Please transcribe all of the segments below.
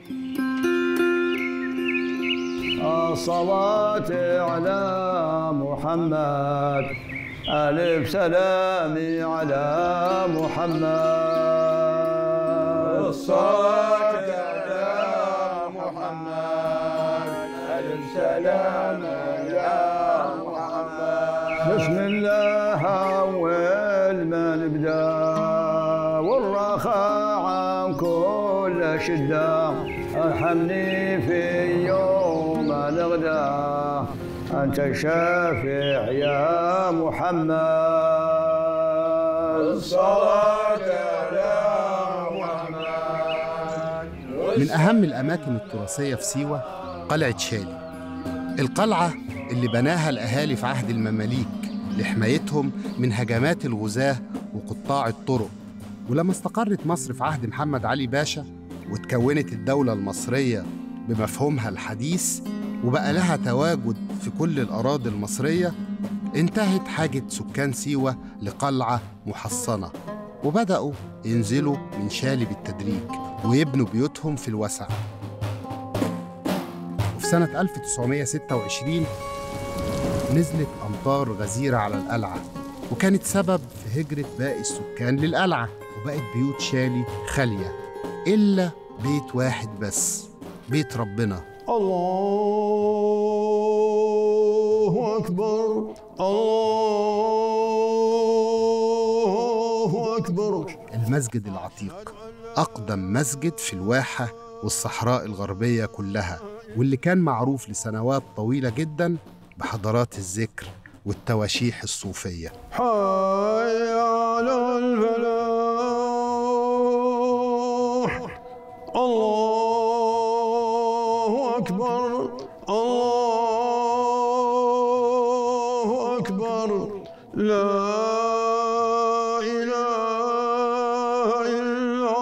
الصلاة على محمد ألف سلامي على محمد الصلاة على محمد ألف سلام يا محمد بسم الله أول ما نبدأ والرخاء عن كل شدة ارحمني في يوم الغدا أنت الشافع يا محمد الصلاة على محمد من أهم الأماكن التراثية في سيوة قلعة شالي القلعة اللي بناها الأهالي في عهد المماليك لحمايتهم من هجمات الغزاة وقطاع الطرق ولما استقرت مصر في عهد محمد علي باشا وتكونت الدولة المصرية بمفهومها الحديث وبقى لها تواجد في كل الأراضي المصرية انتهت حاجة سكان سيوة لقلعة محصنة وبدأوا ينزلوا من شالي بالتدريج ويبنوا بيوتهم في الوسع وفي سنة 1926 نزلت أمطار غزيرة على القلعة وكانت سبب في هجرة باقي السكان للقلعة وبقت بيوت شالي خالية إلا بيت واحد بس بيت ربنا الله أكبر الله أكبر المسجد العتيق أقدم مسجد في الواحة والصحراء الغربية كلها واللي كان معروف لسنوات طويلة جدا بحضارات الذكر والتواشيح الصوفية حي على الفلاح الله أكبر الله أكبر لا إله إلا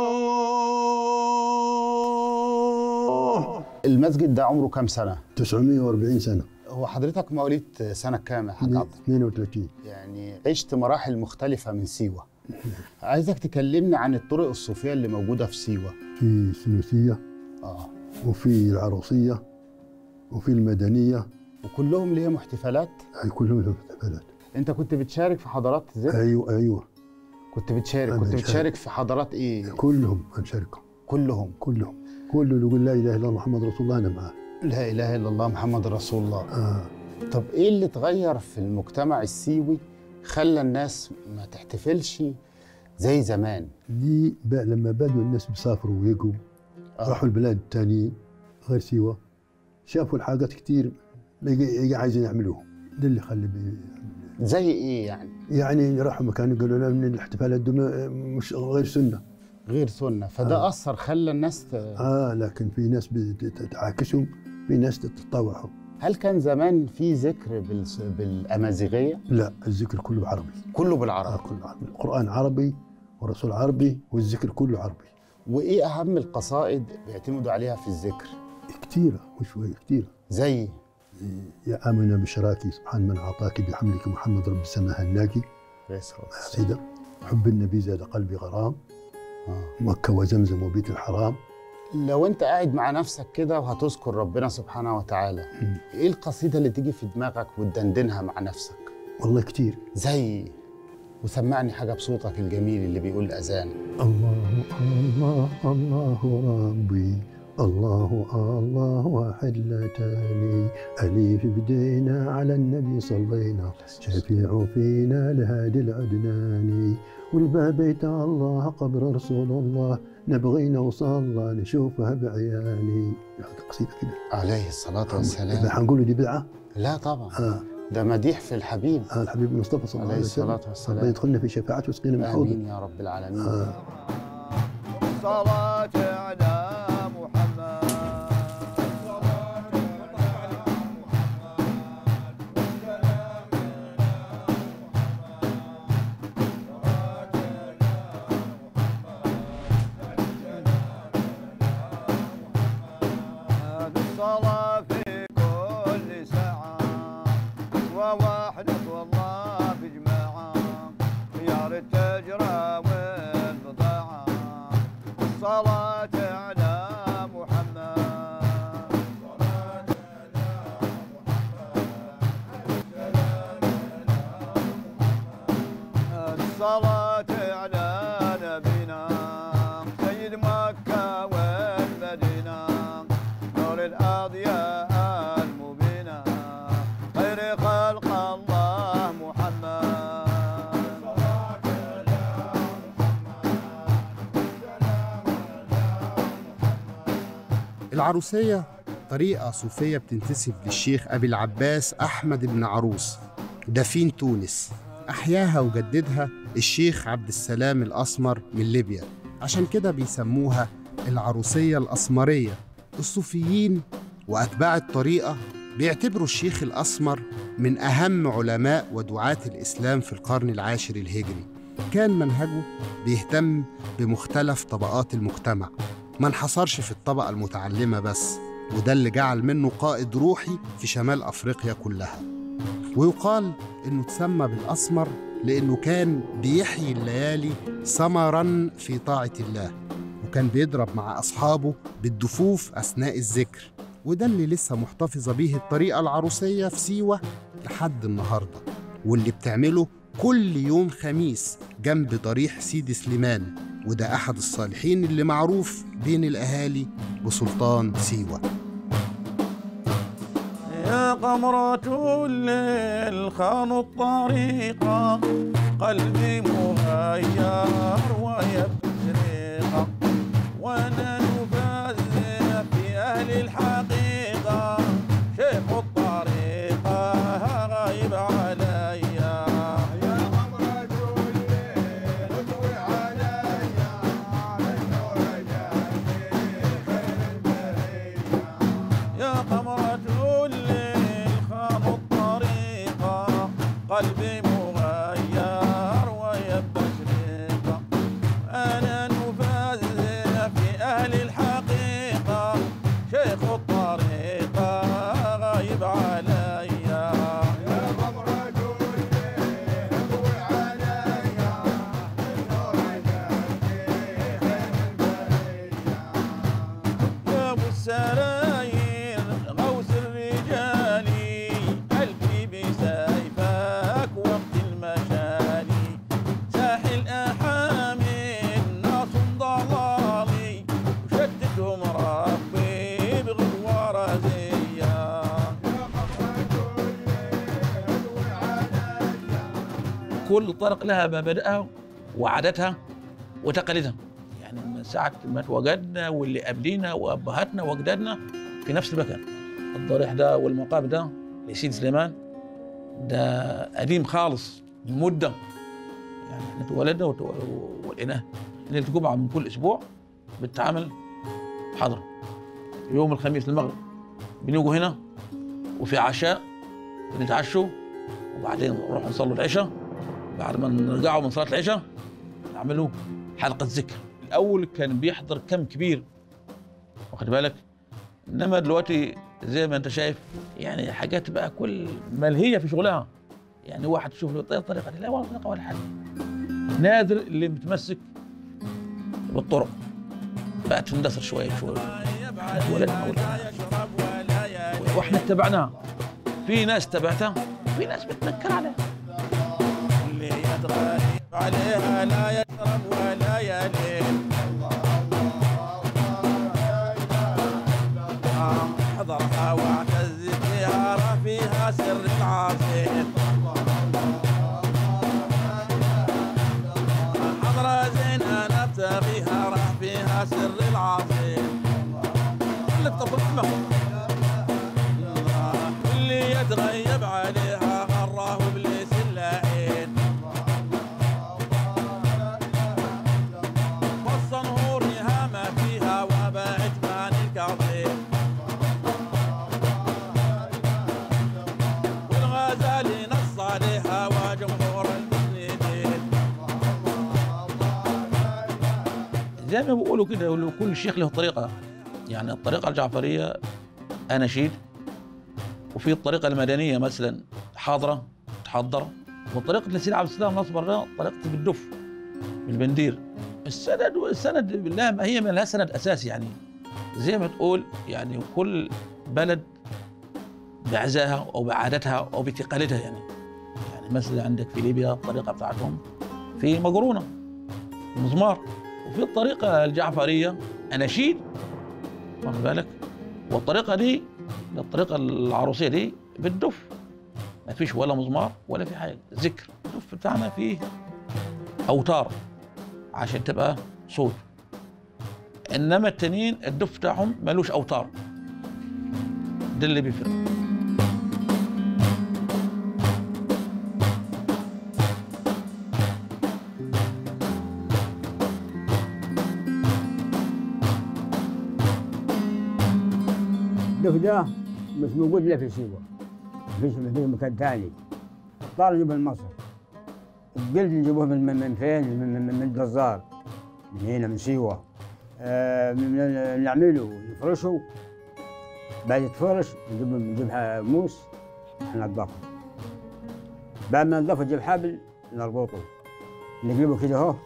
الله المسجد ده عمره كام سنة؟ 940 سنة هو حضرتك مواليد سنة كام يا حاج عبد 32 يعني عشت مراحل مختلفة من سيوة عايزك تكلمني عن الطرق الصوفية اللي موجودة في سيوة في السلوسية آه. وفي العروسية وفي المدنية وكلهم ليهم احتفالات هاي كلهم لهم احتفالات انت كنت بتشارك في حضارات الذكر ايوه ايوه كنت بتشارك أنا كنت بشارك. بتشارك في حضارات ايه كلهم انشاركهم كلهم كلهم كله اللي يقول لا اله الا الله محمد رسول الله انا معاه لا اله الا الله محمد رسول الله آه. طب ايه اللي اتغير في المجتمع السيوي خلى الناس ما تحتفلش زي زمان دي بقى لما بدوا الناس بيسافروا ويجوا آه. راحوا البلاد الثانيين غير سيوة شافوا الحاجات كتير يجي يجي عايزين يعملوها ده اللي خلي بي زي ايه يعني يعني راحوا مكان قالوا لنا من الاحتفالات دي ما- مش غير سنه غير سنه فده آه. اثر خلى الناس ت... اه لكن في ناس بتعاكسهم في ناس تتطوعوا هل كان زمان في ذكر بالس... بالامازيغيه لا الذكر كله عربي كله آه بالعربي كله عربي القرآن عربي والرسول عربي والذكر كله عربي وايه اهم القصائد بيعتمدوا عليها في الذكر كثيرة وشوية كثيرة زي يا آمنة بشراكي سبحان من أعطاك بحملك محمد رب السماء هناكي سيدة حب النبي زاد قلبي غرام آه. مكة وزمزم وبيت الحرام لو انت قاعد مع نفسك كده وهتذكر ربنا سبحانه وتعالى مم. ايه القصيده اللي تيجي في دماغك وتدندنها مع نفسك والله كثير زي وسمعني حاجه بصوتك الجميل اللي بيقول الاذان الله الله الله ربي الله الله واحد لا تاني أليف بدينا على النبي صلينا شفيع فينا لهادي العدناني والباب بيت الله قبر رسول الله نبغي نوصل الله نشوفها بعياني هذا قصيدة كده عليه الصلاه إذا والسلام حنقول دي بدعة لا طبعا آه. ده مديح في الحبيب آه الحبيب المصطفى صلى الله عليه عليه وسلم الصلاه والسلام الله يدخلنا في شفاعته ويسقينا من حوضه امين يا رب العالمين آه. صلاة على محمد الصلاة في كل ساعة ووحدك والله في جماعة خيار التجرى والبضاعة الصلاة على محمد العروسية طريقة صوفية بتنتسب للشيخ أبي العباس أحمد بن عروس دفين تونس أحياها وجددها الشيخ عبد السلام الأسمر من ليبيا عشان كده بيسموها العروسية الأسمرية الصوفيين وأتباع الطريقة بيعتبروا الشيخ الأسمر من أهم علماء ودعاة الإسلام في القرن العاشر الهجري كان منهجه بيهتم بمختلف طبقات المجتمع ما انحصرش في الطبقة المتعلمة بس وده اللي جعل منه قائد روحي في شمال أفريقيا كلها ويقال إنه تسمى بالأسمر لأنه كان بيحيي الليالي سمرا في طاعة الله وكان بيضرب مع أصحابه بالدفوف أثناء الذكر وده اللي لسه محتفظة بيه الطريقة العروسية في سيوة لحد النهاردة واللي بتعمله كل يوم خميس جنب ضريح سيدي سليمان وده أحد الصالحين اللي معروف بين الأهالي بسلطان سيوة يا قمرة الليل خان الطريقة قلبي مغير ويبتريقة وانا نفزع في اهل الحقيقة شيخ الطريقة غايب عليا يا قمرة الليل اضوي عليا النور يا قمرة الليل خان الطريقة قلبي مغير ويبتشريقة أنا نفزع في أهل الحقيقة شيخ الطريقة غايب عليا يا قمرة الليل اضوي عليا النور يا ابو السراير غوث الرجال قلبي بسيفك وقت المشالي ساحل احامل ناس ضلالي وشتتهم ربي بغدوة رزية كل طرق لها مبادئها وعاداتها وتقاليدها يعني من ساعة ما اتوجدنا واللي قبلينا وأبهاتنا وأجدادنا في نفس المكان الضريح ده والمقام ده لسيد سليمان ده قديم خالص من مدة يعني احنا اتولدنا وت- ولقيناه ليلة الجمعة من كل أسبوع بتتعمل حضرة يوم الخميس المغرب بنيجوا هنا وفي عشاء بنتعشوا وبعدين نروح نصلوا العشاء بعد ما نرجعوا من صلاة العشاء نعملوا حلقة ذكر الأول كان بيحضر كم كبير واخد بالك إنما دلوقتي زي ما أنت شايف يعني حاجات بقى كل ملهية في شغلها يعني واحد تشوف له طريقة طريقة لا ولا طريقة ولا حاجة نادر اللي متمسك بالطرق بقت تندثر شوية شوية ولدنا ولدنا واحنا اتبعناها في ناس تبعتها في ناس بتنكر عليها اللي يتغالب عليها لا يشرب ولا يلين حضرها واعتز فيها رفيها سر العاصين حضرة زين انا ابتغيها راح فيها سر العاصين اللي بتطلع اللي يتغيب عليها غراه ابليس اللعين وص نهورها ما فيها وباعت مان الكاظم والغزالي نص عليها وجمهور المسندين زي ما بيقولوا كده يقولوا كل شيخ له طريقه يعني الطريقه الجعفريه اناشيد وفي الطريقه المدنيه مثلا حاضره تحضر وطريقه سيدنا عبد السلام نصبر ده طريقه بالدف بالبندير السند السند بالله ما هي ما لها سند اساسي يعني زي ما تقول يعني كل بلد بعزاها او بعادتها او بتقاليدها يعني يعني مثلا عندك في ليبيا الطريقه بتاعتهم في مقرونه مزمار وفي الطريقه الجعفريه اناشيد واخد بالك والطريقه دي الطريقه العروسيه دي بالدف ما فيش ولا مزمار ولا في حاجه ذكر الدف بتاعنا فيه اوتار عشان تبقى صوت انما التانيين الدف بتاعهم ملوش اوتار ده اللي بيفرق الدف ده مش موجود الا في سيوه مفيش في مكان ثاني طار نجيبه من مصر الجلد نجيبوه من من من فين؟ من من, من, من الجزار من هنا من سيوه آه من من- نعمله نفرشه بعد يتفرش نجيب نجيب ح- موس ننضفه بعد ما ننضفه نجيب حبل نربطه نقلبه كده اهو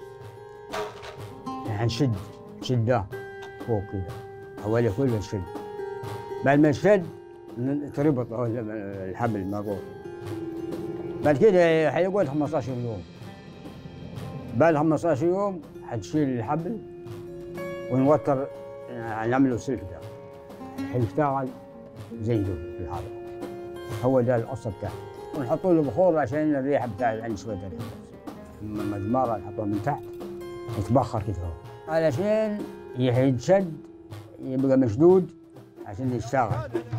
نشد نشده فوق كده حوالي كله نشد بعد ما يشد ن- تربط اهو الحبل المربوط بعد كده حيقعد 15 يوم بعد 15 يوم حتشيل الحبل ونوتر آه، نعمله سلك ده حيشتغل زي ده في الهواء هو ده القصه بتاعه ونحطوا له بخور عشان الريحه بتاعت عندي شويه الريحه أما مجمره نحطوها من تحت يتبخر كده هو علشان يتشد يبقى مشدود عشان يشتغل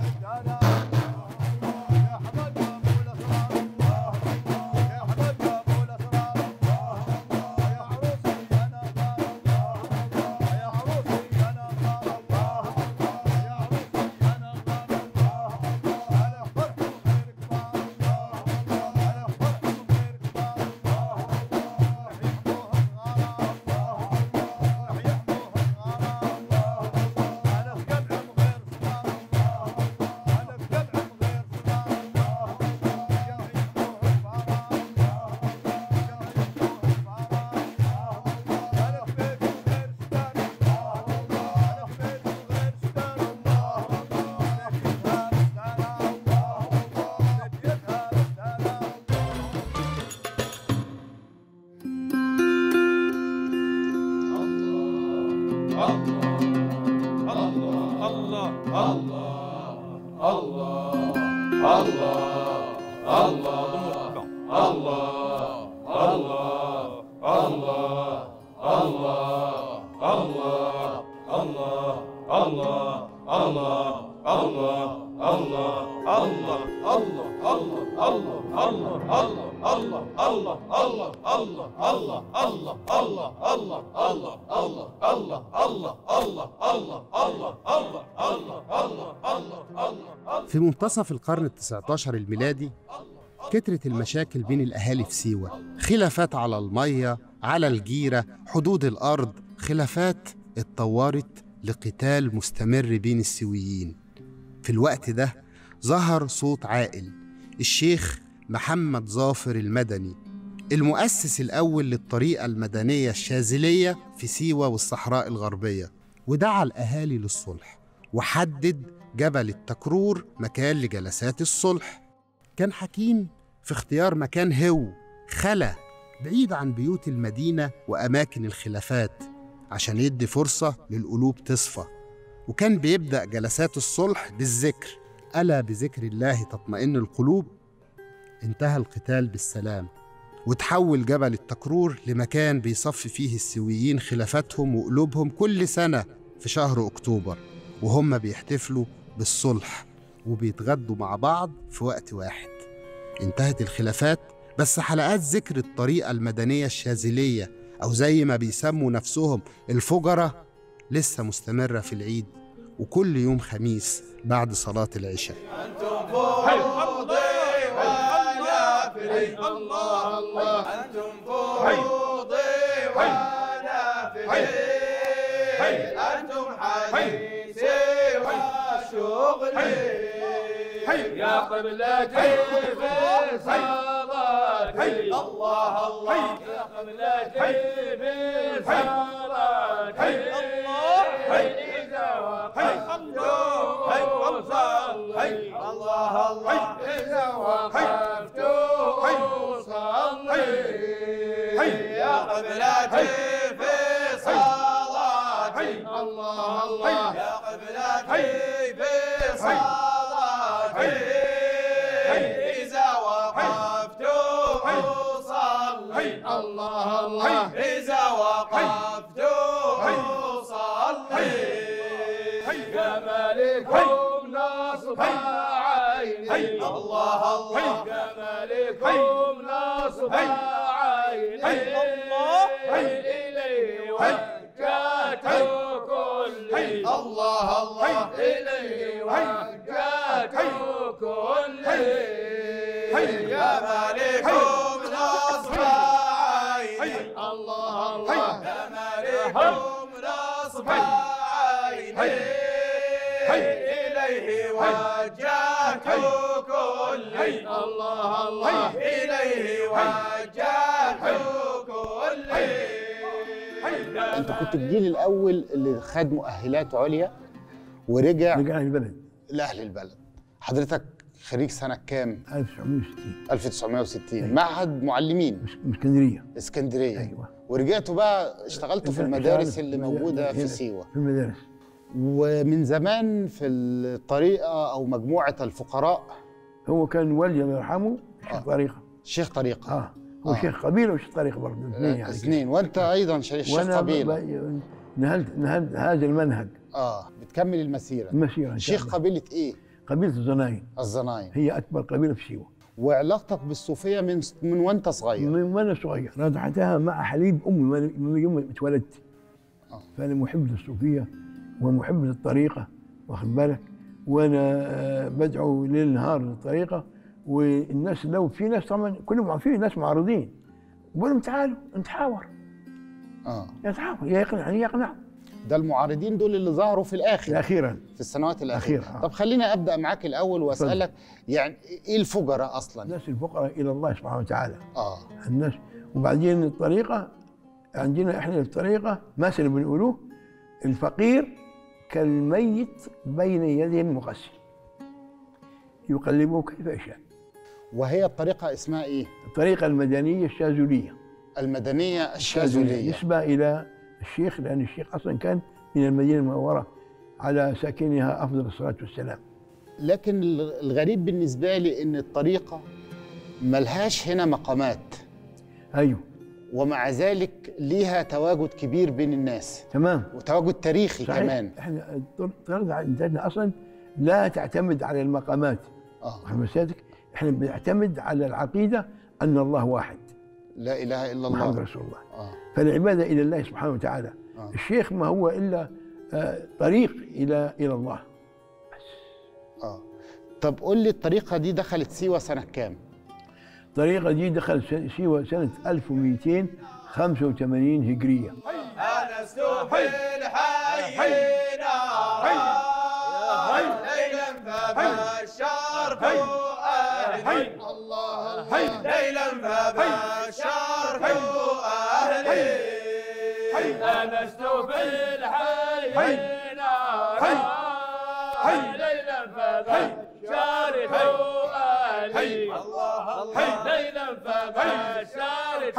في منتصف القرن التسعة عشر الميلادي كترت المشاكل بين الأهالي في سيوة خلافات على المية على الجيرة حدود الأرض خلافات اتطورت لقتال مستمر بين السويين في الوقت ده ظهر صوت عاقل الشيخ محمد ظافر المدني المؤسس الأول للطريقة المدنية الشاذلية في سيوة والصحراء الغربية ودعا الأهالي للصلح وحدد جبل التكرور مكان لجلسات الصلح كان حكيم في اختيار مكان هو خلا بعيد عن بيوت المدينة وأماكن الخلافات عشان يدي فرصة للقلوب تصفى وكان بيبدأ جلسات الصلح بالذكر ألا بذكر الله تطمئن القلوب انتهى القتال بالسلام وتحول جبل التكرور لمكان بيصفي فيه السويين خلافاتهم وقلوبهم كل سنة في شهر أكتوبر وهم بيحتفلوا بالصلح وبيتغدوا مع بعض في وقت واحد انتهت الخلافات بس حلقات ذكر الطريقة المدنية الشاذلية أو زي ما بيسموا نفسهم الفجرة لسه مستمرة في العيد وكل يوم خميس بعد صلاة العشاء يا قبلتي في صلاتي الله الله يا قبلتي في صلاتي الله إذا وقفت أصلي الله الله إذا وقفت أصلي يا قبلتي في صلاتي الله الله يا قبلتي في صلاتي إذا وقفت أصلي الله الله إذا وقفت أصلي جمالكم نصب عيني الله الله جمالكم نصب عيني الله إليه وجهت كلي الله الله إليه وجهت كلي جمالكم نصب عيني الله الله جمالكم نصب عيني إليه وجهت كلي الله الله إليه وجهت كلي انت كنت الجيل الاول اللي خد مؤهلات عليا ورجع رجع البلد لاهل البلد حضرتك خريج سنه كام 1960 1960 معهد معلمين من اسكندريه اسكندريه ايوه ورجعتوا بقى اشتغلتوا في المدارس اللي موجوده في سيوه في المدارس ومن زمان في الطريقه او مجموعه الفقراء هو كان والدي الله يرحمه شيخ آه. طريقه شيخ طريقه اه هو آه. شيخ قبيله وشيخ طريقه برضه الاثنين يعني اثنين وانت ايضا شيخ شيخ وانا قبيله ب- نهلت نهلت هذا المنهج اه بتكمل المسيره المسيره إن شاء شيخ الله. قبيله ايه قبيله الزناين الزناين هي اكبر قبيله في سيوه وعلاقتك بالصوفيه من من وانت صغير من وانا صغير رضعتها مع حليب امي وأنا- من يوم ما اتولدت آه. فانا محب للصوفيه ومحب للطريقه واخد بالك وانا آه، بدعو ليل نهار للطريقه والناس لو في ناس طبعا كلهم في ناس معارضين بقول لهم تعالوا نتحاور اه يتحاور يا يقنعني يقنع ده المعارضين دول اللي ظهروا في الاخر اخيرا في السنوات الاخيره أخيرا، آه. طب خليني ابدا معاك الاول واسالك يعني ايه الفجراء اصلا الناس الفقراء الى الله سبحانه وتعالى اه الناس وبعدين الطريقة عندنا احنا الطريقة مثل بنقولوه الفقير كالميت بين يدي المغسل يقلبه كيف يشاء وهي الطريقه اسمها ايه الطريقة المدنية الشاذلية المدنيه الشاذليه نسبة إلى الشيخ لأن الشيخ أصلا كان من المدينة المنورة على ساكنها أفضل الصلاة والسلام لكن الغريب بالنسبه لي ان الطريقه ملهاش هنا مقامات أيوه ومع ذلك ليها تواجد كبير بين الناس تمام وتواجد تاريخي صحيح كمان احنا الطريقة عندنا أصلا لا تعتمد على المقامات اه واخد مسيرتك احنا بنعتمد على العقيده ان الله واحد لا اله الا محمد الله رسول الله اه فالعباده الى الله سبحانه وتعالى آه. الشيخ ما هو الا آه، طريق الى الى الله اه طب قول لي الطريقه دي دخلت سيوه سنه كام الطريقه دي دخل س- سيوه سنه 1285 هجريه أنست في الحي نارا ليلا فبشر أهلي الله ليلا فبشر أهلي أنست في الحي نارا ليلا فبشر أهلي الله ليلا فبشر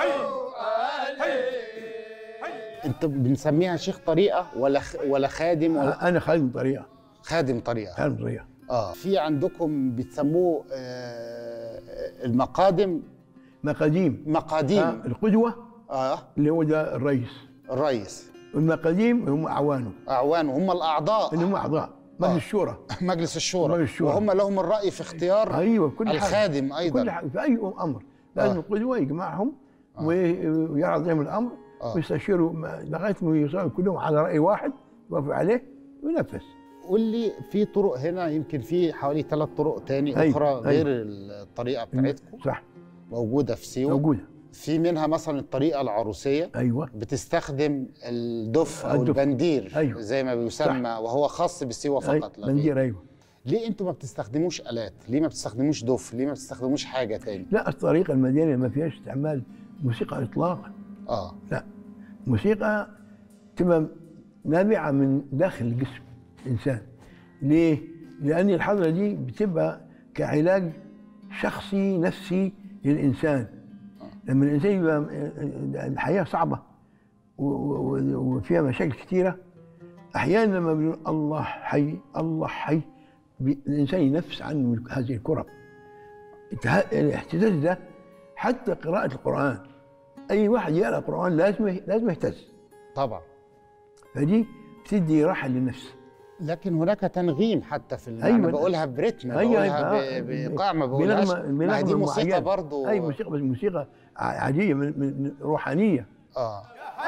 أهلي انت بنسميها شيخ طريقه ولا خ... ولا خادم ولا انا خادم طريقه خادم طريقه خادم طريقه اه في عندكم بتسموه آه المقادم مقاديم مقاديم آه، القدوه اه اللي هو ده الرئيس الرئيس والمقاديم هم اعوانه اعوان هم الاعضاء اللي هم اعضاء مجلس الشورى مجلس الشورى مجلس الشورى. وهم لهم الراي في اختيار ايوه كل حاجه الخادم كل ايضا حاجه في اي امر لازم آه. القدوه يجمعهم آه. وي- ويعرض عليهم الامر آه. ويستشيروا ما- لغايه ما يوصلوا كلهم على راي واحد يوافق عليه وينفذ قول لي في طرق هنا يمكن في حوالي ثلاث طرق تاني أيوة، اخرى أيوة. غير الطريقه بتاعتكم صح موجوده في سيوه موجوده في منها مثلا الطريقه العروسيه ايوه بتستخدم الدف او الدف. البندير أيوة. زي ما بيسمى وهو خاص بسيوه أي فقط لا بندير غير. ايوه ليه انتوا ما بتستخدموش الات ليه ما بتستخدموش دف ليه ما بتستخدموش حاجه تاني لا الطريقه المدنيه ما فيهاش استعمال موسيقى اطلاقا اه لا موسيقى تبقى نابعه من داخل الجسم الانسان ليه؟ لان الحضره دي بتبقى كعلاج شخصي نفسي للانسان لما الانسان يبقى الحياه صعبه و- و- وفيها مشاكل كثيره احيانا لما بنقول الله حي الله حي بي- الانسان ينفس عنه هذه الكرب الته- الاهتزاز ده حتى قراءه القران اي واحد يقرا القران لازم لازم يهتز طبعا فدي بتدي راحه للنفس لكن هناك تنغيم حتى في الم... أيوة. انا بقولها بريتم أيوة، بقولها أيوة. ب... بايقاع ما بقولهاش بنغمة- ما هي دي بنغمة موسيقى معينة. برضو اي موسيقى بس موسيقى ع- عاديه من من روحانيه اه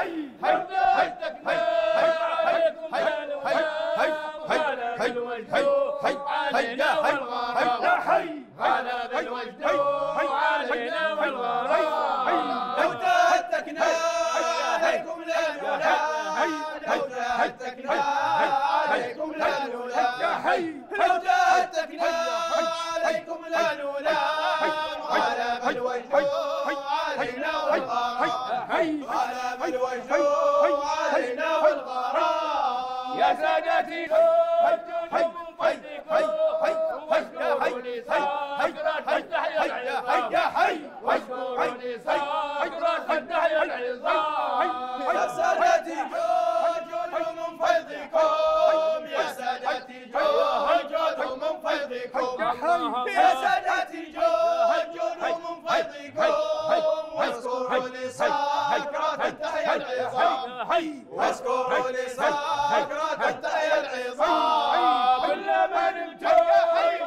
يا سادتي هجوا من فضلكم واشكروا لي ساكرة التحية العظام واشكروا لي ساكرة التحية العظام يا سادتي جود من فيضكم يا سادتي جود من فيضكم يا سادتي جود من فيضكم واذكروا لساكرات التحية العظام واذكروا لساكرات التحية العظام كل من امتحوا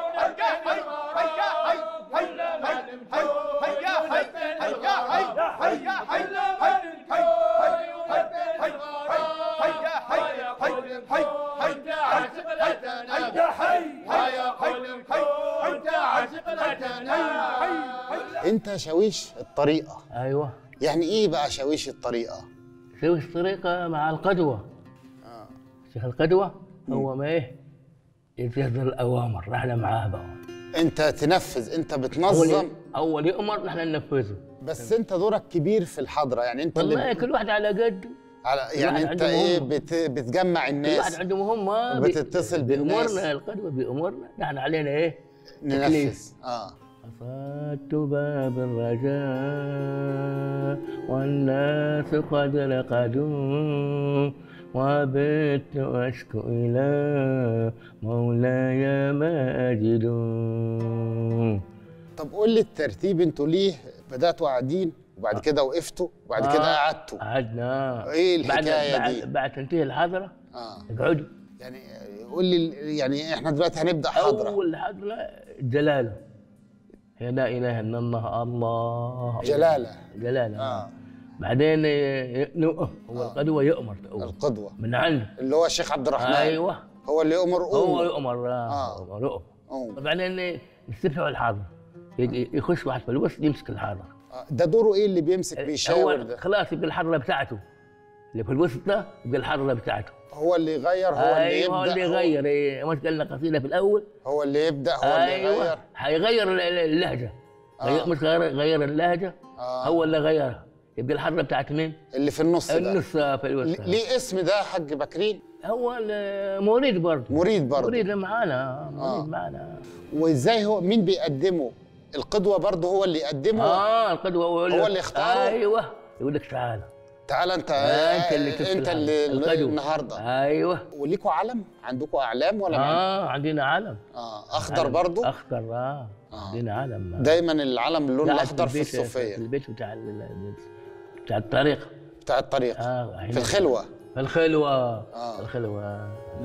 كل من امتحوا هيا هيا هيا هيا هيا كل من انت شاويش الطريقه ايوه يعني ايه بقى شاويش الطريقه سوي الطريقه مع القدوه شيخ القدوه هو ما ايه يصدر الاوامر احنا معاه بقى انت تنفذ انت اول بتنظم اول يامر نحن ننفذه بس انت دورك كبير في الحضره يعني انت والله اللي كل واحد على قد على يعني واحد انت عنده ايه مهمة. بت... بتجمع كل واحد الناس عنده مهمه بتتصل بالناس. بامورنا القدوه بامورنا نحن علينا ايه ننفذ تكليف. اه أصدت باب الرجاء والناس قد رقدوا وبت أشكو إلى مولاي ما أجد طب قول لي الترتيب انتوا ليه بداتوا قاعدين وبعد كده وقفتوا وبعد كده آه. قعدتوا قعدنا إيه بعد الحكاية بعد, دي؟ بعد تنتهي الحضرة اه اقعدوا يعني قول لي يعني احنا دلوقتي هنبدا حضره أول حضرة جلالة هي لا إله إلا الله الله جلاله جلالة اه بعدين ي- نو- هو القدوة يؤمر أول. القدوه من عنده اللي هو الشيخ عبد الرحمن ايوه هو اللي يؤمر هو قوم يؤمر آه. آه. يؤمر يؤمر قوم. وبعدين يستدفعوا الحاضر ي- يخش واحد في الوسط يمسك الحاضر آه، ده دوره ايه اللي بيمسك بيشاور هو ده خلاص يبقى الحضره بتاعته اللي في الوسط ده يبقى الحضره بتاعته هو اللي يغير هو اللي ايوه هو يبدا اللي هو- يغير إيه، مش قلنا قصيده في الاول هو اللي يبدا هو اللي ايوه يغير هيغير ال- ال- اللهجه غير- آه. مش غير غير اللهجه آه. هو اللي غيرها يبقى الحضره بتاعت مين؟ اللي في النص ده النص في الوسط ل- ليه اسم ده يا حاج بكرين هو المريد برضه مريد برضه مريد معانا مريد آه. معانا وازاي هو مين بيقدمه القدوه برضه هو اللي يقدمه اه القدوه هو هو اللي اختاره؟ ايوه يقول لك تعال تعال انت انت اللي تفتح انت اللي القدوة. النهارده ايوه وليكوا علم عندكم اعلام ولا ما اه عندنا علم اه اخضر علم. برضه اخضر اه عندنا علم دايما العلم اللون قاعد الاخضر في البيت- الصوفيه في البيت بتاع ال- بتاع الطريق بتاع الطريق اه في الخلوه في الخلوه آه. الخلوه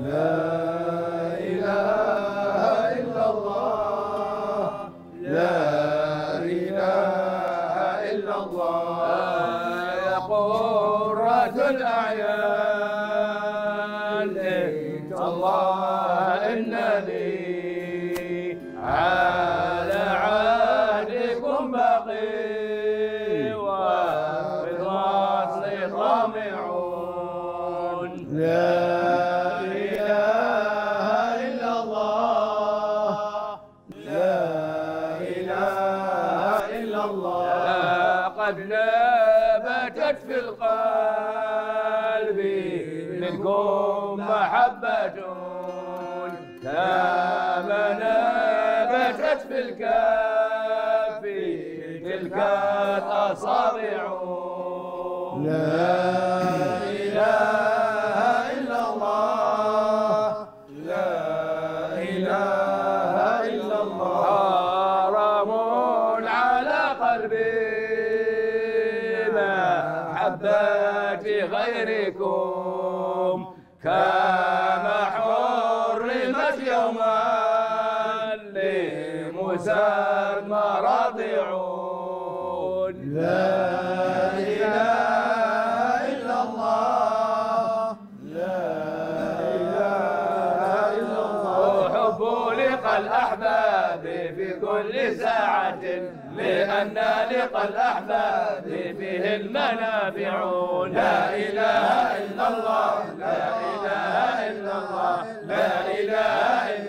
يا قرة الأعيان ليت الله إنني على عهدكم بقي وفي الوصل طامعون لا إله إلا الله لا إله إلا الله قد نبتت في القلب منكم محبة كما نبتت في الكف تلك الأصابع لا إله إلا الله لا إله إلا الله حرام على قلبي محبة غيركم كما حرم جاءت يوما لموسى المراضعون لا إله إلا الله لا إله إلا الله وحب لقى الأحباب في كل ساعة لأن لقى الأحباب فيه المنافع لا إله إلا الله لا إله إلا الله لا إله إلا